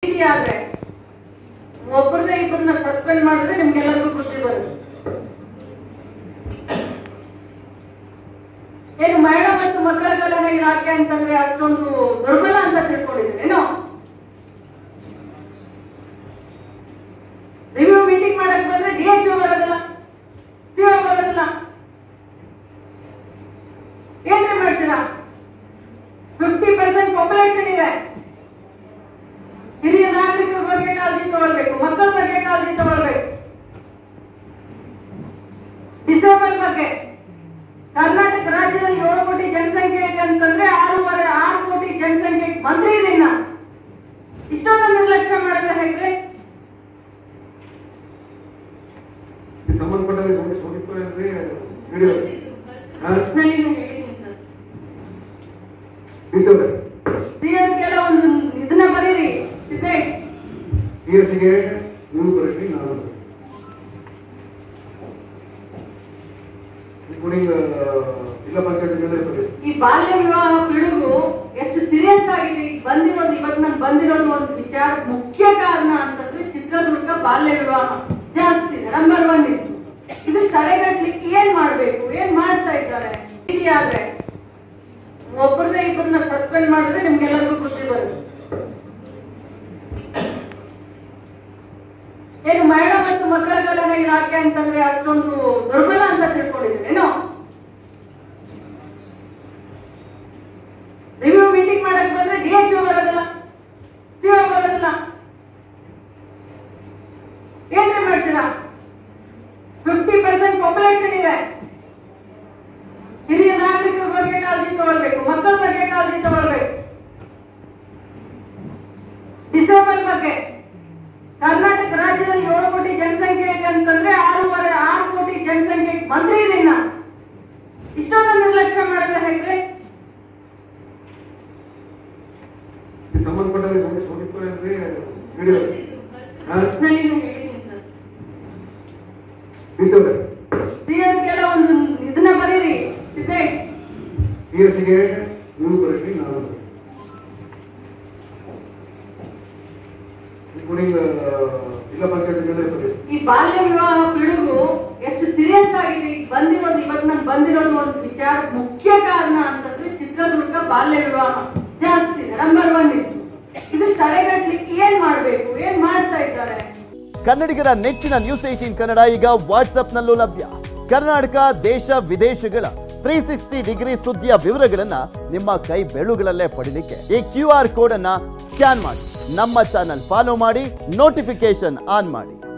ರೀತಿ ಆದ್ರೆ ಒಬ್ಬರನ್ನ ಇಬ್ಬರನ್ನ ಸಸ್ಪೆಂಡ್ ಮಾಡಿದ್ರೆ ನಿಮ್ಗೆಲ್ಲರಿಗೂ ಬುದ್ಧಿ ಬರುತ್ತೆ ಏನು ಮಹಿಳಾ ಮತ್ತು ಮಕ್ಕಳ ಕಲ್ಯಾಣ ಇಲಾಖೆ ಅಂತಂದ್ರೆ ಅಷ್ಟೊಂದು ದುರ್ಬಲ ಅಂತ ತಿಳ್ಕೊಂಡಿದ್ರೆ ಏನೋ ರಿವ್ಯೂ ಮೀಟಿಂಗ್ ಮಾಡಕ್ ಬಂದ್ರೆ ಡಿ ಎಚ್ ಬರೋದಿಲ್ಲ ಸಿಒ ಬರೋದಿಲ್ಲ ಏನ್ರಿ ಮಾಡ್ತೀರಾ ಫಿಫ್ಟಿ ಪರ್ಸೆಂಟ್ ಪಾಪ್ಯುಲೇಷನ್ ಇದೆ ಹಿರಿಯ ನಾಗರಿಕರ ಬಗ್ಗೆ ಕಾಳಜಿ ತಗೊಳ್ಬೇಕು ಮಕ್ಕಳ ಬಗ್ಗೆ ಕಾಳಜಿ ತಗೊಳ್ಬೇಕು ಡಿಸೇಬಲ್ ಬಗ್ಗೆ ಕರ್ನಾಟಕ ರಾಜ್ಯದಲ್ಲಿ ಏಳು ಕೋಟಿ ಜನಸಂಖ್ಯೆ ಇದೆ ಅಂತಂದ್ರೆ ಆರೂವರೆ ಆರು ಕೋಟಿ ಜನಸಂಖ್ಯೆ ಮಂತ್ರಿ ಇದೀನಿ ನಾನು ಇಷ್ಟೊಂದು ನಿರ್ಲಕ್ಷ್ಯ ಮಾಡಿದ್ರೆ ಹೇಗ್ರಿ ಈ ಸಂಬಂಧಪಟ್ಟ ನೋಟಿಸ್ ಹೋಗಿತ್ತು ಏನ್ರಿ ವಿಡಿಯೋ ಪರ್ಸನಲಿನೂ ಹೇಳಿದ್ದೀನಿ ಸರ್ ಬೀಸೋದೆ ಸಿಎಸ್ಗೆಲ್ಲ ಒಂದು ಇದನ್ನ ಬರೀರಿ ಸಿದ್ದೇಶ್ ಸಿ ಎಸ್ ಗೆ ನೀವು ಬರೀರಿ ನಾನು ಬರೀರಿ ಇನ್ಕ್ಲೂಡಿಂಗ್ ಜಿಲ್ಲಾ ಪಂಚಾಯತ್ ಮೇಲೆ ಬರೀರಿ ಈ ಬಾಲ್ಯ ವಿವಾಹ ಪಿಡುಗು ಎಷ್ಟು ಸೀರಿಯಸ್ ಆಗಿದೆ ಈಗ ಬಂದಿರೋದು ಇವತ್ತು ನಾನು ಬಂದಿರೋದು ಒಂದು ವಿಚಾರ ಮುಖ್ಯ ಕಾರಣ ಅಂತಂದ್ರೆ ಚಿತ್ರದುರ್ಗ ಬಾಲ್ಯ ವಿವಾಹ ಜಾಸ್ತಿ ಇದೆ ನಂಬರ್ ಒನ್ ಇತ್ತು ಇದು ತಡೆಗಟ್ಲಿಕ್ಕೆ ಏನ್ ಮಾಡ್ಬೇಕು ಏನ್ ಮಾಡ್ತಾ ಇದ್ದಾರೆ ರೀತಿ ಆದ್ರೆ ಒಬ್ಬರನ್ನ ಇಬ್ಬರನ್ನ ಸಸ್ಪೆಂಡ್ ಮಾಡಿದ್ರೆ ನಿಮ್ಗೆಲ್ಲರಿಗೂ ಬುದ್ಧಿ ಬರುತ್ತೆ ಏನು ಮಹಿಳಾ ಮತ್ತು ಮಕ್ಕಳ ಕಲ್ಯಾಣ ಇಲಾಖೆ ಅಂತಂದ್ರೆ ಅಷ್ಟೊಂದು ದುರ್ಬಲ ಅಂತ ತಿಳ್ಕೊಂಡಿದ್ರೆ ಏನೋ ರಿವ್ಯೂ ಮೀಟಿಂಗ್ ಮಾಡಕ್ ಬಂದ್ರೆ ಡಿ ಎಚ್ ಬರೋದಿಲ್ಲ ಸಿಒ ಬರೋದಿಲ್ಲ ಏನ್ರಿ ಮಾಡ್ತೀರಾ ಫಿಫ್ಟಿ ಪರ್ಸೆಂಟ್ ಪಾಪ್ಯುಲೇಷನ್ ಇದೆ ಹಿರಿಯ ನಾಗರಿಕರ ಬಗ್ಗೆ ಕಾಳಜಿ ತಗೊಳ್ಬೇಕು ಮಕ್ಕಳ ಬಗ್ಗೆ ಕಾಳಜಿ ತಗೊಳ್ಬೇಕು ಡಿಸೇಬಲ್ ಬಗ್ಗೆ ಕರ್ನಾಟಕ ರಾಜ್ಯದಲ್ಲಿ ಏಳು ಕೋಟಿ ಜನಸಂಖ್ಯೆ ಇದೆ ಅಂತಂದ್ರೆ ಆರೂವರೆ ಆರು ಕೋಟಿ ಜನಸಂಖ್ಯೆ ಮಂತ್ರಿ ಇದೀನಿ ನಾನು ಇಷ್ಟೊಂದು ನಿರ್ಲಕ್ಷ್ಯ ಮಾಡಿದ್ರೆ ಹೇಗ್ರಿ ಈ ಸಂಬಂಧಪಟ್ಟ ನೋಟಿಸ್ ಹೋಗಿತ್ತು ಏನ್ರಿ ವಿಡಿಯೋ ಪರ್ಸನಲಿನೂ ಹೇಳಿದ್ದೀನಿ ಸರ್ ಬೀಸೋದೆ ಸಿಎಸ್ಗೆಲ್ಲ ಒಂದು ಇದನ್ನ ಬರೀರಿ ಸಿದ್ದೇಶ್ ಸಿ ಎಸ್ ಗೆ ನೀವು ಬರೀರಿ ನಾನು ಬರೀರಿ ಇನ್ಕ್ಲೂಡಿಂಗ್ ಜಿಲ್ಲಾ ಪಂಚಾಯತ್ ಮೇಲೆ ಬರೀರಿ ಈ ಬಾಲ್ಯ ವಿವಾಹ ಪಿಡುಗು ಎಷ್ಟು ಸೀರಿಯಸ್ ಆಗಿದೆ ಈಗ ಬಂದಿರೋದು ಇವತ್ತು ನಾನು ಬಂದಿರೋದು ಒಂದು ವಿಚಾರ ಮುಖ್ಯ ಕಾರಣ ಅಂತಂದ್ರೆ ಚಿತ್ರದುರ್ಗ ಬಾಲ್ಯ ವಿವಾಹ ಜಾಸ್ತಿ ಇದೆ ನಂಬರ್ ಒನ್ ಇತ್ತು ಇದು ತಡೆಗಟ್ಲಿಕ್ಕೆ ಏನ್ ಮಾಡ್ಬೇಕು ಏನ್ ಮಾಡ್ತಾ ಇದ್ದಾರೆ ಕನ್ನಡಿಗರ ನೆಚ್ಚಿನ ನ್ಯೂಸ್ ಏಟೀನ್ ಕನ್ನಡ ಈಗ ವಾಟ್ಸ್ಆಪ್ನಲ್ಲೂ ಲಭ್ಯ ಕರ್ನಾಟಕ ದೇಶ ವಿದೇಶಗಳ ತ್ರೀ ಸಿಕ್ಸ್ಟಿ ಡಿಗ್ರಿ ಸುದ್ದಿಯ ವಿವರಗಳನ್ನ ನಿಮ್ಮ ಕೈ ಬೆಳುಗಳಲ್ಲೇ ಪಡಿಲಿಕ್ಕೆ ಈ ಕ್ಯೂ ಆರ್ ಕೋಡ್ ಅನ್ನ ಸ್ಕ್ಯಾನ್ ಮಾಡಿ ನಮ್ಮ ಚಾನಲ್ ಫಾಲೋ ಮಾಡಿ ನೋಟಿಫಿಕೇಶನ್ ಆನ್ ಮಾಡಿ